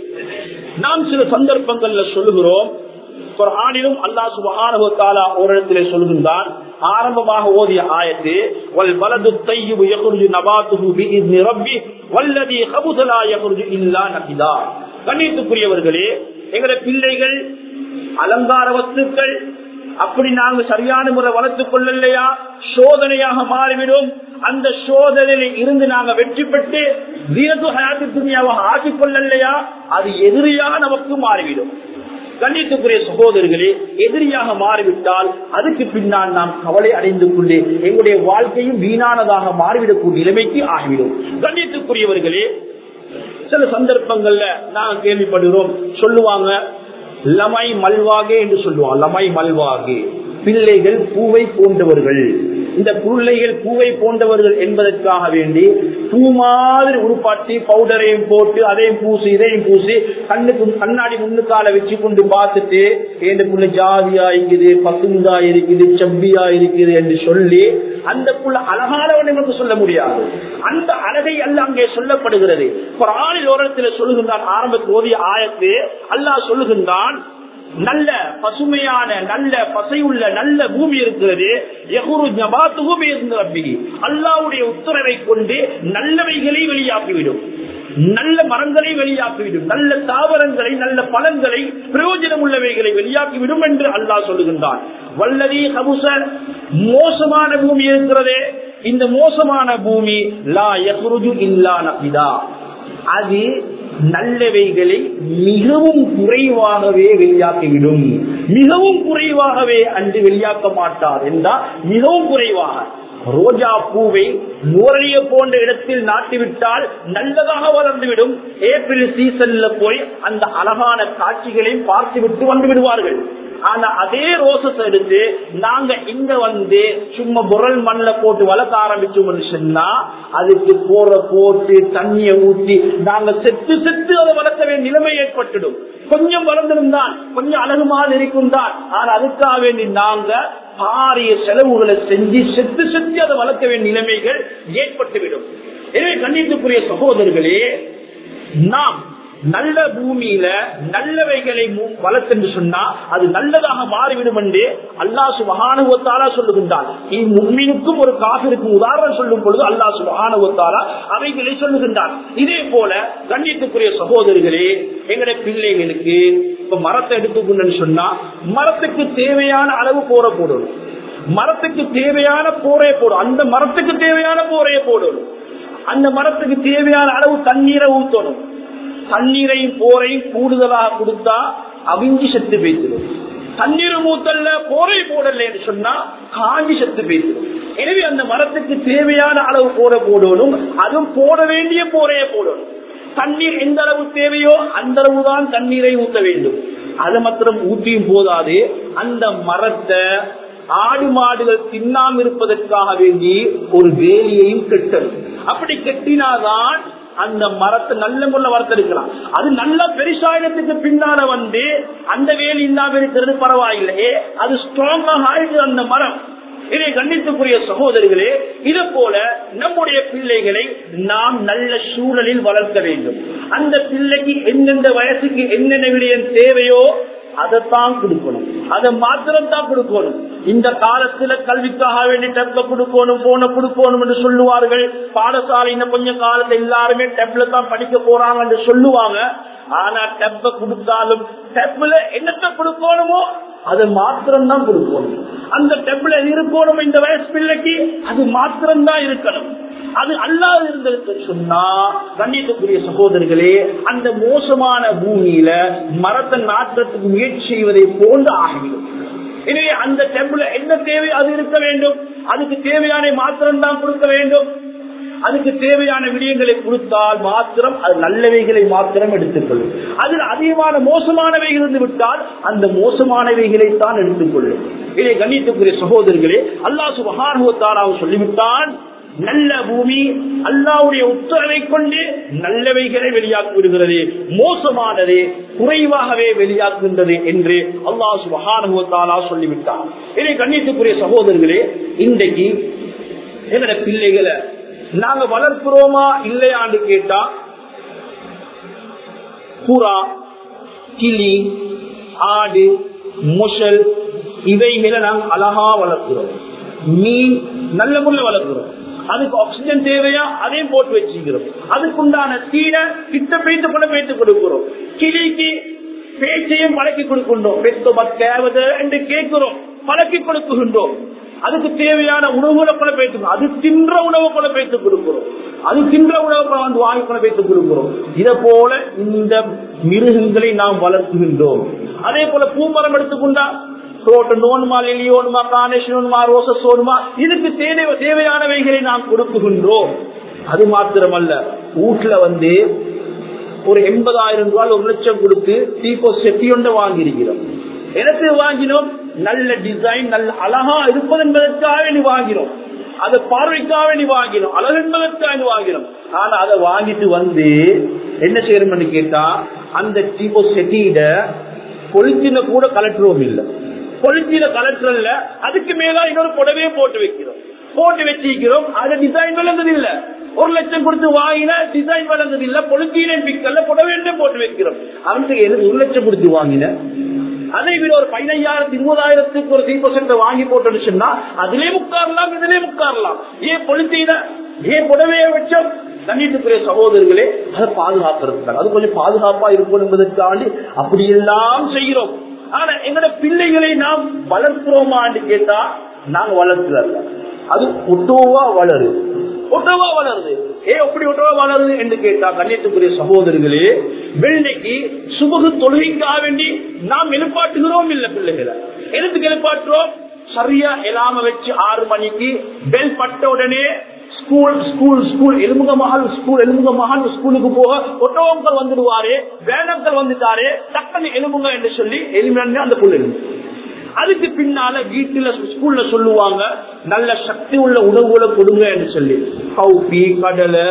நாம் சில சந்தர்ப்பங்கள்ல சொல்லுகிறோம் ஆணிலும் அல்லா சுபகானுவத்தாலா ஒரு இடத்திலே சொல்கின்றான் ஆரம்பமாக ஓதிய ஆயத்து வல் வலது தையுபு யகுர்ஜு நபாத்துஹு பிஇذن ரப்பி வல்லதி கபுதலா யகுர்ஜு இல்லா நகிதா கண்ணியத்துக்குரியவர்களே எங்கட பிள்ளைகள் அலங்கார வஸ்துக்கள் அப்படி நாங்க சரியான முறை வளர்த்துக் கொள்ளலையா சோதனையாக மாறிவிடும் அந்த சோதனையில இருந்து நாங்க வெற்றி பெற்று தீனத்து ஹயாத்து துணியாவாக ஆக்கிக் கொள்ளலையா அது எதிரியாக நமக்கு மாறிவிடும் கண்ணியத்துக்குரிய சகோதரர்களே எதிரியாக மாறிவிட்டால் அதுக்கு பின்னால் நாம் கவலை அடைந்து கொண்டு எங்களுடைய வாழ்க்கையும் வீணானதாக மாறிவிடக்கூடிய நிலைமைக்கு ஆகிவிடும் கண்ணியத்துக்குரியவர்களே சில சந்தர்ப்பங்கள்ல நாங்க கேள்விப்படுகிறோம் சொல்லுவாங்க லமை மல்வாகே என்று சொல்லுவான் லமை மல்வாகே பிள்ளைகள் பூவை போன்றவர்கள் இந்த பிள்ளைகள் பூவை போன்றவர்கள் என்பதற்காக வேண்டி பூ மாதிரி உருப்பாட்டி பவுடரையும் போட்டு அதையும் பூசி இதையும் பூசி கண்ணுக்கு கண்ணாடி முன்னுக்கால வச்சு கொண்டு பார்த்துட்டு இந்த புள்ள ஜாதியா இருக்குது பசுந்தா இருக்குது செவ்வியா இருக்குது என்று சொல்லி அந்த புள்ள அழகானவன் என்று சொல்ல முடியாது அந்த அழகை அல்ல அங்கே சொல்லப்படுகிறது ஒரு ஆணில் ஓரத்தில் சொல்லுகின்றான் ஆரம்பத்தில் ஓதிய ஆயத்து அல்லாஹ் சொல்லுகின்றான் நல்ல பசுமையான நல்ல பசையுள்ள நல்ல பூமி இருக்கிறது அல்லாவுடைய உத்தரவை கொண்டு நல்லவைகளை வெளியாக்கிவிடும் நல்ல மரங்களை வெளியாக்கிவிடும் நல்ல தாவரங்களை நல்ல பழங்களை பிரயோஜனம் உள்ளவைகளை வெளியாக்கிவிடும் என்று அல்லாஹ் சொல்லுகின்றான் வல்லதி கபுச மோசமான பூமி இருக்கிறதே இந்த மோசமான பூமி லா யகுருஜு இல்லா நபிதா அது நல்லவைகளை மிகவும் குறைவாகவே வெளியாக்கிவிடும் மிகவும் குறைவாகவே அன்று வெளியாக்க மாட்டார் என்றால் மிகவும் குறைவாக ரோஜா பூவை நூறலிய போன்ற இடத்தில் நாட்டிவிட்டால் நல்லதாக வளர்ந்துவிடும் ஏப்ரல் சீசன்ல போய் அந்த அழகான காட்சிகளை பார்த்துவிட்டு வந்து விடுவார்கள் ஆனா அதே ரோசஸ் எடுத்து நாங்க இங்க வந்து சும்மா புரல் மண்ணில் போட்டு வளர்க்க ஆரம்பிச்சோம்னு சொன்னா அதுக்கு போற போட்டு தண்ணிய ஊத்தி நாங்க செத்து செத்து அதை வளர்க்க வேண்டிய நிலைமை ஏற்பட்டுடும் கொஞ்சம் வளர்ந்திருந்தான் கொஞ்சம் அழகு மாதிரி இருக்கும் தான் ஆனா அதுக்காக வேண்டி நாங்க பாரிய செலவுகளை செஞ்சு செத்து செத்து அதை வளர்க்க வேண்டிய நிலைமைகள் ஏற்பட்டுவிடும் எனவே கண்ணியத்துக்குரிய சகோதரர்களே நாம் நல்ல பூமியில நல்லவைகளை வளர்த்து சொன்னா அது நல்லதாக மாறிவிடும் என்று அல்லா சுபகானுவத்தாலா சொல்லுகின்றான் இம்முன்மினுக்கும் ஒரு காசிற்கும் உதாரணம் சொல்லும் பொழுது அல்லா சுபகானுவத்தாலா அவைகளை சொல்லுகின்றான் இதே போல கண்ணியத்துக்குரிய சகோதரிகளே எங்களுடைய பிள்ளைகளுக்கு இப்ப மரத்தை எடுத்துக்கொண்டு சொன்னா மரத்துக்கு தேவையான அளவு போற போடணும் மரத்துக்கு தேவையான போரே போடும் அந்த மரத்துக்கு தேவையான போரைய போடணும் அந்த மரத்துக்கு தேவையான அளவு தண்ணீரை ஊற்றணும் தண்ணீரையும் போரையும் கூடுதலாக கொடுத்தா அவிஞ்சி செத்து பேசிடும் தண்ணீர் மூத்தல்ல போரை போடல என்று சொன்னா காஞ்சி செத்து பேசிடும் எனவே அந்த மரத்துக்கு தேவையான அளவு போரை போடணும் அதுவும் போட வேண்டிய போரைய போடணும் தண்ணீர் எந்த அளவு தேவையோ அந்த அளவு தான் தண்ணீரை ஊத்த வேண்டும் அது மாத்திரம் ஊற்றியும் போதாது அந்த மரத்தை ஆடு மாடுகள் தின்னாம இருப்பதற்காக வேண்டி ஒரு வேலியையும் கட்டணும் அப்படி கட்டினாதான் அந்த மரத்தை நல்ல முறையில் வளர்த்திருக்கலாம் அது நல்ல பெருசாயனத்துக்கு பின்னால வந்து அந்த வேலி இல்லாம இருக்கிறது பரவாயில்லையே அது ஸ்ட்ராங்காக ஆயிடுது அந்த மரம் இதை கண்டித்துக்குரிய சகோதரிகளே இது போல நம்முடைய பிள்ளைகளை நாம் நல்ல சூழலில் வளர்க்க வேண்டும் அந்த பிள்ளைக்கு எந்தெந்த வயசுக்கு என்னென்ன விடயம் தேவையோ அதைத்தான் கொடுக்கணும் அதை மாத்திரம் தான் கொடுக்கணும் இந்த காலத்துல கல்விக்காக வேண்டி டெப்ல கொடுக்கணும் போன கொடுக்கணும் என்று சொல்லுவார்கள் பாடசாலை இன்னும் கொஞ்சம் காலத்துல எல்லாருமே டெப்ல தான் படிக்க போறாங்க என்று சொல்லுவாங்க ஆனா டெப்ப கொடுத்தாலும் டெப்ல என்னத்தை கொடுக்கணுமோ அதை மாத்திரம் தான் கொடுக்கணும் அந்த டெப்ல இருக்கணும் இந்த வயசு பிள்ளைக்கு அது மாத்திரம் தான் இருக்கணும் அது அல்லாது இருந்ததுக்கு சொன்னா கண்ணியத்துக்குரிய சகோதரர்களே அந்த மோசமான பூமியில மரத்தை நாட்டுறதுக்கு முயற்சி செய்வதை போன்று ஆகிவிடும் எனவே அந்த டெம்பிள் என்ன தேவை அது இருக்க வேண்டும் அதுக்கு தேவையான மாத்திரம் தான் கொடுக்க வேண்டும் அதுக்கு தேவையான விடயங்களை கொடுத்தால் மாத்திரம் அது நல்லவைகளை மாத்திரம் எடுத்துக்கொள்ளும் அதில் அதிகமான மோசமானவை இருந்து விட்டால் அந்த மோசமானவைகளை தான் எடுத்துக்கொள்ளும் இதை கண்ணியத்துக்குரிய சகோதரர்களே அல்லா சுபகானுவத்தால் அவன் சொல்லிவிட்டான் நல்ல பூமி அல்லாவுடைய உத்தரவை கொண்டு நல்லவைகளை வெளியாக்கி விடுகிறது மோசமானது குறைவாகவே வெளியாக்குகின்றது என்று அல்லாஹ் சுபகானுவத்தாலா சொல்லிவிட்டார் இதை கண்ணியத்துக்குரிய சகோதரர்களே இன்றைக்கு எங்கட பிள்ளைகளை நாங்க வளர்க்கிறோமா இல்லையான்னு கேட்டா புறா கிளி ஆடு முஷல் இவைகளை நாங்க அழகா வளர்க்கிறோம் மீன் நல்ல முறையில் வளர்க்கிறோம் அதுக்கு ஆக்சிஜன் தேவையா அதையும் போட்டு வச்சுக்கிறோம் அதுக்குண்டான தீரை கிட்ட பேத்து கூட பேத்து கொடுக்கிறோம் கிளிக்கு பேச்சையும் பழக்கி கொடுக்கின்றோம் பெத்த மக்காவது என்று கேட்கிறோம் பழக்கி கொடுக்குகின்றோம் அதுக்கு தேவையான உணவுகளை கூட பேசுகிறோம் அது தின்ற உணவை கூட பேத்து கொடுக்கிறோம் அது தின்ற உணவை கூட வந்து வாங்கி கூட பேத்து கொடுக்கிறோம் இதை போல இந்த மிருகங்களை நாம் வளர்த்துகின்றோம் அதே போல பூமரம் எடுத்துக்கொண்டா தோட்ட நோன்மா லெலியோனுமா கானேஷனுமா ரோசஸோனுமா இதுக்கு தேவை தேவையானவைகளை நாம் கொடுக்குகின்றோம் அது மாத்திரமல்ல வீட்டுல வந்து ஒரு எண்பதாயிரம் ரூபாய் ஒரு லட்சம் கொடுத்து தீபோ செட்டி ஒன்றை வாங்கியிருக்கிறோம் எனக்கு வாங்கினோம் நல்ல டிசைன் நல்ல அழகா இருப்பது என்பதற்காக நீ வாங்கினோம் அது பார்வைக்காக நீ வாங்கினோம் அழகு என்பதற்காக நீ வாங்கினோம் ஆனா அதை வாங்கிட்டு வந்து என்ன செய்யணும்னு கேட்டா அந்த தீபோ செட்டியிட பொலித்தின கூட கலட்டுறோம் இல்லை பொலித்தின கலட்டுறல்ல அதுக்கு மேல இன்னொரு புடவையே போட்டு வைக்கிறோம் போட்டு வச்சிருக்கிறோம் அது டிசைன் விளங்குது இல்ல ஒரு லட்சம் கொடுத்து வாங்கின டிசைன் விளங்குது இல்ல பொலித்தீன பிக்கல்ல புடவை போட்டு வைக்கிறோம் அவனுக்கு எது ஒரு லட்சம் கொடுத்து வாங்கின அதை விட ஒரு பதினையாயிரத்தி இருபதாயிரத்துக்கு ஒரு தீப சென்டர் வாங்கி போட்டோன்னு சொன்னா அதிலே முக்காரலாம் இதிலே முக்காரலாம் ஏன் பொலித்தீன ஏன் புடவையை வச்சோம் தண்ணீட்டுக்குரிய சகோதரர்களே அதை பாதுகாக்கிறதுக்காக அது கொஞ்சம் பாதுகாப்பா இருக்கும் என்பதற்காண்டி அப்படியெல்லாம் செய்கிறோம் ஆனா எங்களோட பிள்ளைகளை நாம் வளர்க்கிறோமான்னு கேட்டா நாங்க வளர்க்கிறல்ல அது ஒட்டோவா வளருது ஒட்டோவா வளருது ஏ எப்படி ஒட்டோவா வளருது என்று கேட்டா கண்ணியத்துக்குரிய சகோதரர்களே வெள்ளைக்கு சுபகு தொழுகைக்காக வேண்டி நாம் எழுப்பாட்டுகிறோம் இல்ல பிள்ளைகளை எதுக்கு எழுப்பாட்டுறோம் சரியா எலாம வச்சு ஆறு மணிக்கு பெல் பட்ட உடனே ஸ்கூல் ஸ்கூல் ஸ்கூல் எலுமுக மகள் ஸ்கூல் எலுமுக மகன் ஸ்கூலுக்கு போக ஒட்டோங்கள் வந்துடுவாரு வேனங்கள் வந்துட்டாரு டக்குன்னு எலும்புங்க என்று சொல்லி எலும்பு அந்த புல் எலும்பு அதுக்கு பின்னால வீட்டுல ஸ்கூல்ல சொல்லுவாங்க நல்ல சக்தி உள்ள உணவுகளை கொடுங்க என்று சொல்லி கவுப்பி கடலை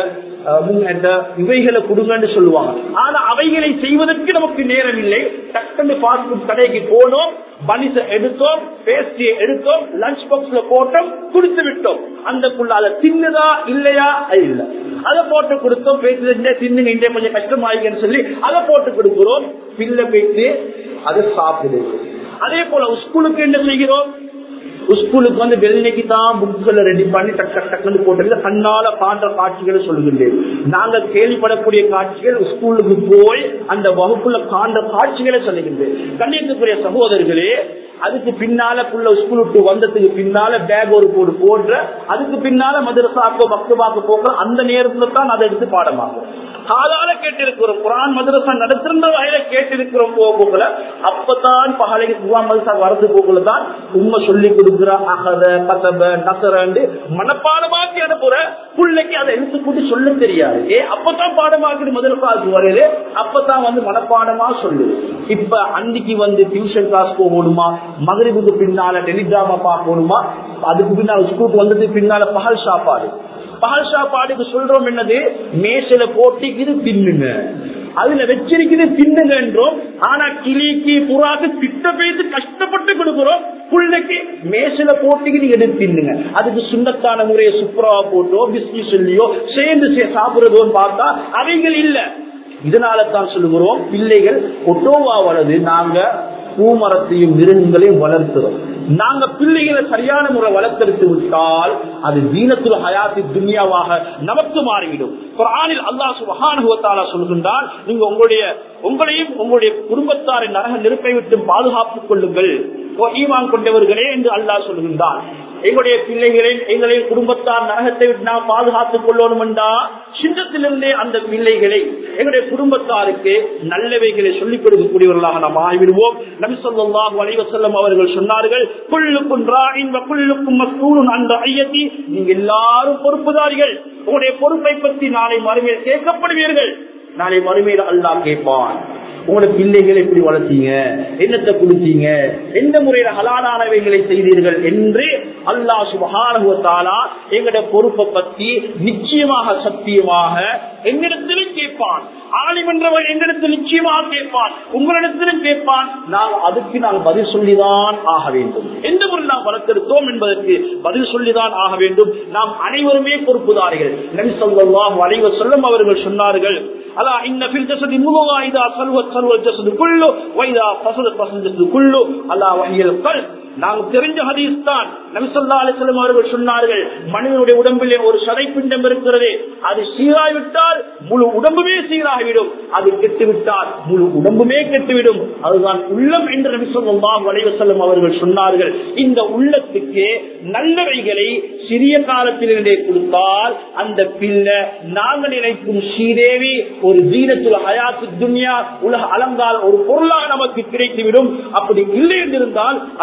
இவைகளை கொடுங்கன்னு சொல்லுவாங்க ஆனா அவைகளை செய்வதற்கு நமக்கு நேரம் இல்லை டக்குன்னு பாஸ்ட் ஃபுட் கடைக்கு போனோம் பனிச எடுத்தோம் பேஸ்டியை எடுத்தோம் லஞ்ச் பாக்ஸ்ல போட்டோம் குடித்து விட்டோம் அந்த புள்ள அதை தின்னுதா இல்லையா அது இல்ல அதை போட்டு கொடுத்தோம் பேசி தின்னுங்க இன்றைய கொஞ்சம் கஷ்டமாயிக்கன்னு சொல்லி அதை போட்டு கொடுக்கிறோம் பிள்ளை பேசி அதை சாப்பிடுது அதே போல ஸ்கூலுக்கு என்ன செய்கிறோம் ஸ்கூலுக்கு வந்து வெள்ளைக்கு தான் புக்களை ரெடி பண்ணி டக் டக் டக்குன்னு போட்டு கண்ணால பாண்ட காட்சிகளை சொல்லுகின்றேன் நாங்க கேள்விப்படக்கூடிய காட்சிகள் ஸ்கூலுக்கு போய் அந்த வகுப்புல காண்ட காட்சிகளை சொல்லுகின்றேன் கண்ணியத்துக்குரிய சகோதரர்களே அதுக்கு பின்னால புள்ள ஸ்கூல் விட்டு வந்ததுக்கு பின்னால பேக் ஒரு போடு போடுற அதுக்கு பின்னால மதரசாக்கோ பக்தபாக்கோ போக்குற அந்த நேரத்துல தான் அதை எடுத்து பாடமாகும் காதால கேட்டிருக்கிறோம் குரான் மதரசா நடத்திருந்த வகையில கேட்டிருக்கிறோம் போகல அப்பதான் பகலைக்கு குவா மதரசா வரது போகல தான் உண்மை சொல்லி கொடுக்குற அகத கதப நசரண்டு மனப்பாடமாக்கி அனுப்புற பிள்ளைக்கு அதை எழுத்து கூட்டி சொல்ல தெரியாது ஏ அப்பதான் பாடமாக்கிட்டு மதரசாவுக்கு வரையில அப்பதான் வந்து மனப்பாடமா சொல்லு இப்ப அன்னைக்கு வந்து டியூஷன் கிளாஸ் போகணுமா மகரிபுக்கு பின்னால டெலிகிராமா பார்க்கணுமா அதுக்கு பின்னால ஸ்கூலுக்கு வந்ததுக்கு பின்னால பகல் சாப்பாடு பகல் சாப்பாடுக்கு சொல்றோம் என்னது மேசையில போட்டிக்குது தின்னுங்க அதுல வச்சிருக்குது தின்னுங்க என்றோம் ஆனா கிளிக்கு புறாக்கு திட்ட பேத்து கஷ்டப்பட்டு கொடுக்கிறோம் பிள்ளைக்கு மேசையில போட்டிக்கு நீங்க எடுத்து தின்னுங்க அதுக்கு சுண்ணத்தான முறையை சுப்ராவா போட்டோ பிஸ்கி சொல்லியோ சேர்ந்து சாப்பிடுறதோன்னு பார்த்தா அவைகள் இல்ல இதனால தான் சொல்லுகிறோம் பிள்ளைகள் ஒட்டோவா வலது நாங்க பூமரத்தையும் மிருகங்களையும் வளர்க்கிறோம் நாங்க பிள்ளைகளை சரியான முறை வளர்த்தெடுத்து விட்டால் அது தீனத்துல ஹயாத்தி துன்யாவாக நமக்கு மாறிவிடும் குரானில் அல்லாஹ் சுபஹானுவத்தாலா சொல்கின்றால் நீங்க உங்களுடைய உங்களையும் உங்களுடைய குடும்பத்தாரின் நரக நெருப்பை விட்டு பாதுகாத்துக் கொள்ளுங்கள் ஈமான் கொண்டவர்களே என்று அல்லாஹ் சொல்கின்றான் எங்களுடைய பிள்ளைகளை எங்களுடைய குடும்பத்தார் நரகத்தை விட்டு நாம் பாதுகாத்துக் கொள்ளணும் என்றா சின்னத்திலிருந்தே அந்த பிள்ளைகளை எங்களுடைய குடும்பத்தாருக்கு நல்லவைகளை சொல்லிக் கொடுக்கக்கூடியவர்களாக நாம் ஆகிவிடுவோம் நபி சொல்லாஹு அலைவசல்லம் அவர்கள் சொன்னார்கள் குள்ளுக்கும் ராயின் குள்ளுக்கும் மஸ்கூலும் அந்த ஐயத்தி நீங்க எல்லாரும் பொறுப்புதாரிகள் உங்களுடைய பொறுப்பை பற்றி நாளை மறுமையில் கேட்கப்படுவீர்கள் நாளை மறுமையில் அல்லாஹ் கேட்பான் உங்களோட பிள்ளைகளை எப்படி வளர்த்தீங்க என்னத்தை கொடுத்தீங்க எந்த முறையில ஹலாலானவைகளை செய்தீர்கள் என்று அல்லாஹ் சுபகானுவத்தாலா எங்களுடைய பொறுப்பை பற்றி நிச்சயமாக சத்தியமாக என்னிடத்திலும் கேட்பான் ஆணிமன்றவன் என்னிடத்தில் நிச்சயமாக கேட்பான் உங்களிடத்திலும் கேட்பான் நாம் அதுக்கு நாம் பதில் சொல்லிதான் ஆக வேண்டும் எந்த முறையில் நாம் வளர்த்தெடுத்தோம் என்பதற்கு பதில் சொல்லிதான் ஆக வேண்டும் நாம் அனைவருமே பொறுப்புதாரிகள் நபி சொல்லாஹ் அலைவ சொல்லும் அவர்கள் சொன்னார்கள் அலா இந்த ஜசதி முழுவா இதா சல்வ சல்வ ஜசது குள்ளு வைதா பசது பசது குள்ளு அல்லா வகையில் கல் நாங்க தெரிஞ்ச ஹதீஸ் தான் நபிசல்லா அலிஸ்லம் அவர்கள் சொன்னார்கள் மனிதனுடைய உடம்பிலே ஒரு சதைப்பிண்டம் இருக்கிறது அது சீராய்விட்டால் முழு உடம்புமே சீராகிவிடும் அது கெட்டுவிட்டால் முழு உடம்புமே கெட்டுவிடும் அதுதான் உள்ளம் என்று நபிசல்லா வலைவசல்லம் அவர்கள் சொன்னார்கள் இந்த உள்ளத்துக்கு நல்லவைகளை சிறிய காலத்திலிருந்தே கொடுத்தால் அந்த பிள்ளை நாங்க நினைக்கும் ஸ்ரீதேவி ஒரு ஜீனத்துல ஹயாத்து துன்யா உலக அலங்கால் ஒரு பொருளாக நமக்கு கிடைத்துவிடும் அப்படி இல்லை என்றிருந்தால் அது ஷோ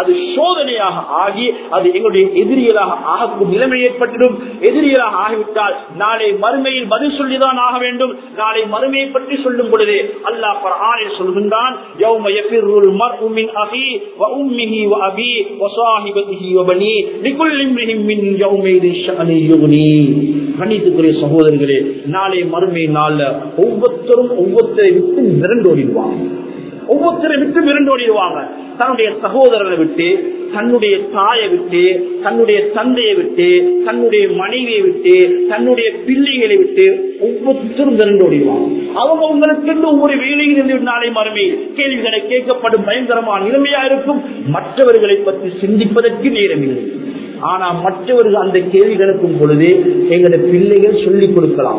சோதனையாக ஆகி அது எங்களுடைய எதிரிகளாக ஆகக்கூடிய நிலைமை ஏற்பட்டிடும் எதிரிகளாக ஆகிவிட்டால் நாளை மறுமையில் பதில் சொல்லிதான் ஆக வேண்டும் நாளை மறுமையை பற்றி சொல்லும் பொழுது அல்லாஹ் குர்ஆனில் சொல்கின்றான் யௌம யஃபிருல் மர்உ மின் அஹி வ உம்மிஹி வ அபி வ ஸாஹிபதிஹி வ பனி லிகுல்லி இம்ரிஹின் மின் யௌமைதின் ஷஅனி யுக்னி கணித்துக்குரிய சகோதரர்களே நாளை மறுமை நாள்ல ஒவ்வொருத்தரும் ஒவ்வொருத்தரை விட்டு விரண்டோடிடுவாங்க ஒவ்வொருத்தரை விட்டு விரண்டோடிடுவாங்க தன்னுடைய சகோதரரை விட்டு தன்னுடைய தாயை விட்டு தன்னுடைய தந்தையை விட்டு தன்னுடைய மனைவியை விட்டு தன்னுடைய பிள்ளைகளை விட்டு ஒவ்வொருத்தரும் விரண்டோடிடுவாங்க அவங்க உங்களுக்கு ஒவ்வொரு வேலையில் இருந்து நாளை மறுமை கேள்விகளை கேட்கப்படும் பயங்கரமான நிலைமையா இருக்கும் மற்றவர்களை பற்றி சிந்திப்பதற்கு நேரம் இல்லை ஆனா மற்றவர்கள் அந்த கேள்வி கிடக்கும் பொழுது எங்களுடைய பிள்ளைகள் சொல்லிக் கொடுக்கலாம்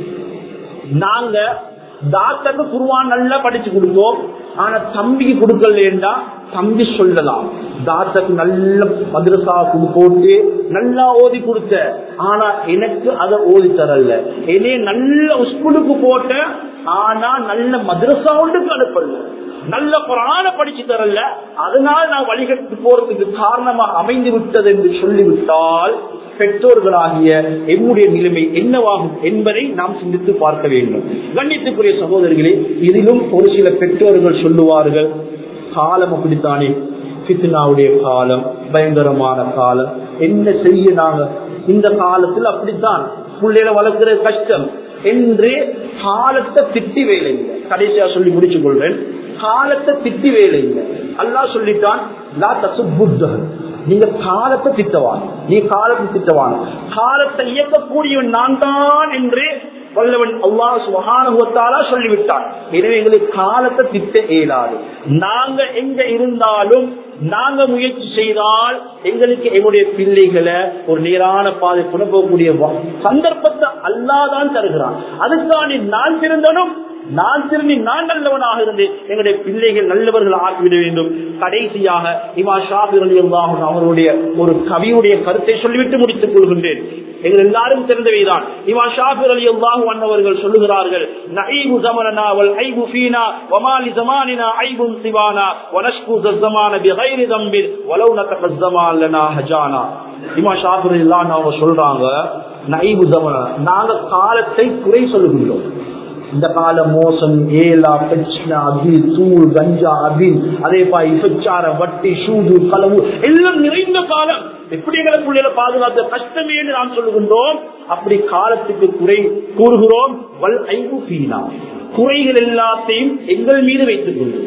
நாங்க டாக்டருக்கு குருவான் நல்லா படிச்சு கொடுத்தோம் ஆனா தம்பிக்கு கொடுக்கலன்னா தம்பி சொல்லலாம் டாக்டருக்கு நல்ல மதுரசா போட்டு நல்லா ஓதி கொடுத்த ஆனா எனக்கு அதை ஓதி தரல என்னைய நல்ல ஸ்கூலுக்கு போட்ட ஆனா நல்ல மதுரசா ஒன்றுக்கு அனுப்பல நல்ல புராண படிச்சு தரல அதனால் நான் வழிகட்டு போறதுக்கு காரணமாக அமைந்து விட்டது என்று சொல்லிவிட்டால் பெற்றோர்களாகிய என்னுடைய நிலைமை என்னவாகும் என்பதை நாம் சிந்தித்து பார்க்க வேண்டும் கண்ணியத்துக்குரிய சகோதரர்களே இதிலும் ஒரு சில பெற்றோர்கள் சொல்லுவார்கள் காலம் அப்படித்தானே பித்னாவுடைய காலம் பயங்கரமான காலம் என்ன செய்ய நாங்க இந்த காலத்தில் அப்படித்தான் பிள்ளைகளை வளர்க்கிறது கஷ்டம் என்று காலத்தை திட்டி வேலை இல்லை கடைசியா சொல்லி முடிச்சு கொள்றேன் காலத்தை திட்டி வேலை இல்லை அல்லா சொல்லிட்டான் லா தசுபுத்தகன் நீங்க காலத்தை திட்டவான் நீ காலத்தை திட்டவான் காலத்தை இயக்கக்கூடியவன் நான் தான் என்று வல்லவன் அல்லாஹ் சுகானுபவத்தாலா சொல்லிவிட்டான் எனவே எங்களுக்கு காலத்தை திட்ட இயலாது நாங்க எங்க இருந்தாலும் நாங்க முயற்சி செய்தால் எங்களுக்கு எங்களுடைய பிள்ளைகளை ஒரு நேரான பாதை புனப்போகக்கூடிய சந்தர்ப்பத்தை அல்லாதான் தருகிறான் அதுக்கான நான் பிறந்தனும் நான் திரும்பி நான் நல்லவனாக இருந்து எங்களுடைய பிள்ளைகள் நல்லவர்கள் ஆக்கிவிட வேண்டும் கடைசியாக இமா ஷாபி அலி அல்லாஹன் அவருடைய ஒரு கவியுடைய கருத்தை சொல்லிவிட்டு முடித்துக் கொள்கின்றேன் எங்கள் எல்லாரும் தெரிந்தவைதான் இமா ஷாபிர் அலி அல்லாஹு அன்னவர்கள் சொல்லுகிறார்கள் நைபு ஜமனனா வல் ஐபு ஃபீனா வமாலி ஜமானினா ஐபும் சிவானா வனஷ்கு ஜஸ்ஸமான பிகைரி தம்பில் வலவு நக ஜமான் லனா ஹஜானா இமா ஷாபிர் அல்லாஹ் அவங்க சொல்றாங்க நைபு ஜமனா நாங்க காலத்தை குறை சொல்லுகின்றோம் இந்த கால மோசம் ஏலா பிரச்சனை அபி தூள் கஞ்சா அபி அதே பா இபச்சார வட்டி சூது களவு எல்லாம் நிறைந்த காலம் எப்படி எங்களை பிள்ளைகளை பாதுகாத்த கஷ்டமே என்று நாம் சொல்லுகின்றோம் அப்படி காலத்துக்கு குறை கூறுகிறோம் வல் ஐவு பீனா குறைகள் எல்லாத்தையும் எங்கள் மீது வைத்துக் கொள்கிறோம்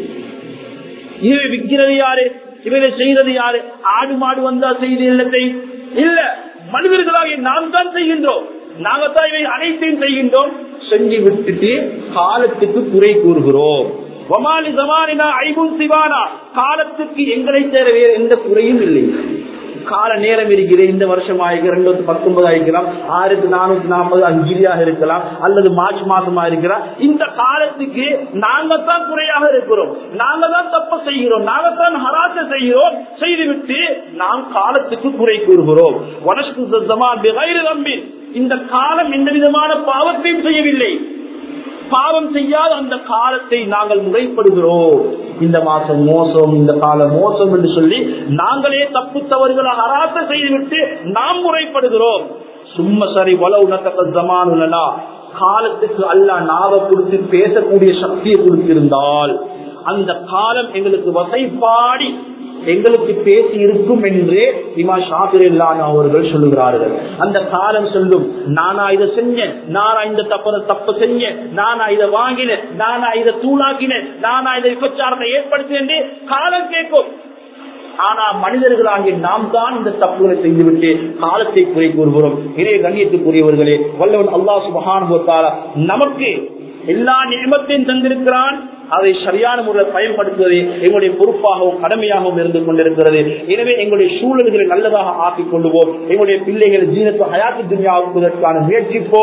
இவை விற்கிறது யாரு இவரை செய்யறது யாரு ஆடு மாடு வந்தா செய்த இல்லத்தை இல்ல மனிதர்களாக நாம் தான் செய்கின்றோம் நாங்கத்தான் இவை அனைத்தையும் செய்கின்றோம் செஞ்சு விட்டுட்டு காலத்துக்கு குறை கூறுகிறோம் வமாலி ஜமானினா ஐபும் சிவானா காலத்துக்கு எங்களை சேர வேறு எந்த குறையும் இல்லை கால நேரம் இருக்கிறது இந்த வருஷம் ஆகிக்கலாம் ரெண்டாயிரத்தி பத்தொன்பது ஆகிக்கலாம் ஆயிரத்தி நானூத்தி நாற்பது அஞ்சிலியாக இருக்கலாம் அல்லது மார்ச் மாசமா இருக்கலாம் இந்த காலத்துக்கு நாங்க தான் குறையாக இருக்கிறோம் நாங்க தான் தப்ப செய்கிறோம் நாங்க தான் ஹராச செய்கிறோம் செய்துவிட்டு நாம் காலத்துக்கு குறை கூறுகிறோம் வனஸ்கு நம்பி இந்த காலம் எந்த விதமான பாவத்தையும் செய்யவில்லை பாவம் செய்யாத அந்த காலத்தை நாங்கள் முறைப்படுகிறோம் இந்த மாசம் மோசம் இந்த காலம் மோசம் என்று சொல்லி நாங்களே தப்பு தவறுகளாக அராத்த செய்துவிட்டு நாம் முறைப்படுகிறோம் சும்மா சரி வள உணர்த்த ஜமானுலனா காலத்துக்கு அல்ல நாவ கொடுத்து பேசக்கூடிய சக்தியை கொடுத்திருந்தால் அந்த காலம் எங்களுக்கு வசைப்பாடி எங்களுக்கு பேசி இருக்கும் என்று இமா ஷாபிரில்லான் அவர்கள் சொல்லுகிறார்கள் அந்த காலம் சொல்லும் நானா இதை செஞ்சேன் நானா இந்த தப்ப தப்ப செஞ்சேன் நானா இதை வாங்கினேன் நானா இதை தூளாக்கினேன் நானா இதை விபச்சாரத்தை ஏற்படுத்தினேன் என்று காலம் கேட்கும் ஆனா மனிதர்களாகிய நாம் தான் இந்த தப்புகளை செய்துவிட்டு காலத்தை குறை கூறுகிறோம் இறை கண்ணியத்துக்குரியவர்களே வல்லவன் அல்லா சுபகானுபவத்தால நமக்கு எல்லா நியமத்தையும் தந்திருக்கிறான் அதை சரியான முறையில் பயன்படுத்துவது எங்களுடைய பொறுப்பாகவும் கடமையாகவும் இருந்து கொண்டிருக்கிறது எனவே எங்களுடைய சூழல்களை நல்லதாக ஆக்கிக் கொள்வோம் எங்களுடைய பிள்ளைகள் ஜீனத்து ஹயாத்து துணியாவுக்குவதற்கான முயற்சிப்போம்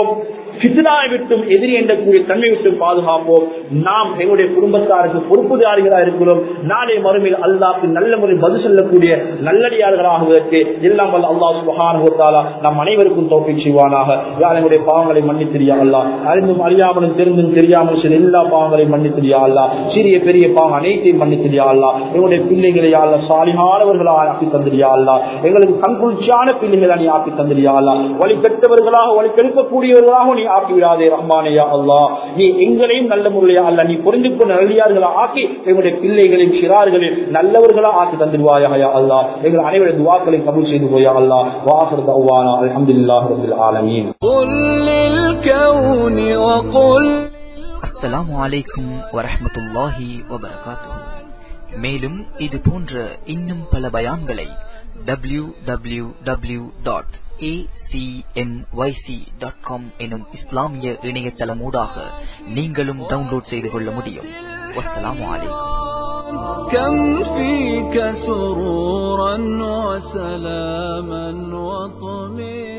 பித்னாவை விட்டும் எதிரி எண்ணக்கூடிய தன்மை விட்டு பாதுகாப்போம் நாம் எங்களுடைய குடும்பத்தாருக்கு பொறுப்புதாரிகளாக இருக்கிறோம் நாளை மறுமையில் அல்லாஹ்க்கு நல்ல முறையில் பதில் சொல்லக்கூடிய நல்லடியார்களாகுவதற்கு எல்லாம் வல்ல அல்லாஹ் சுப்ஹானஹு வ தஆலா நம் அனைவருக்கும் தௌஃபீக் செய்வானாக யார் எங்களுடைய பாவங்களை மன்னித்திரியா அல்லாஹ் அறிந்தும் அறியாமலும் தெரிந்தும் தெரியாமலும் சில எல்லா பாவங்களையும் மன்னித்திரியா அல்லாஹ் சிறிய பெரிய பாவம் அனைத்தையும் மன்னித்திரியா அல்லாஹ் எங்களுடைய பிள்ளைகளை அல்ல சாலிகானவர்களாக ஆக்கி தந்திரியா அல்லாஹ் எங்களுக்கு கண்குளிர்ச்சியான பிள்ளைகளை நீ ஆக்கி தந்திரியா அல்லாஹ் வழி கெட்டவர்களாக வழி கெடுக்கக்கூடியவர்களாக நீ ஆக்கி விடாதே ரஹ்மானையா அல்லாஹ் நீ எங்களையும் நல்ல முறையா அல்ல நீ புரிந்து கொண்ட நல்லியார்களா ஆக்கி எங்களுடைய பிள்ளைகளையும் சிறார்களையும் நல்லவர்களா ஆக்கி தந்துடுவாயா அல்லாஹ் எங்கள் அனைவருடைய துவாக்களை கபூல் செய்து போயா அல்லாஹ் வாஹர் தவானா அல்ஹம்துலில்லாஹி ரப்பில் ஆலமீன் قل للكون وقل அஸ்ஸலாமு அலைக்கும் வரஹ்மத்துல்லாஹி வபரகாத்துஹு மேலும் இது போன்ற இன்னும் பல பயான்களை W W W dot dot com எனும் இஸ்லாமிய இணையதளமூடாக நீங்களும் டவுன்லோட் செய்து கொள்ள முடியும் வஸ்ஸலாமு அலைக்கும் كم فيك سرورا وسلاما وطمئنا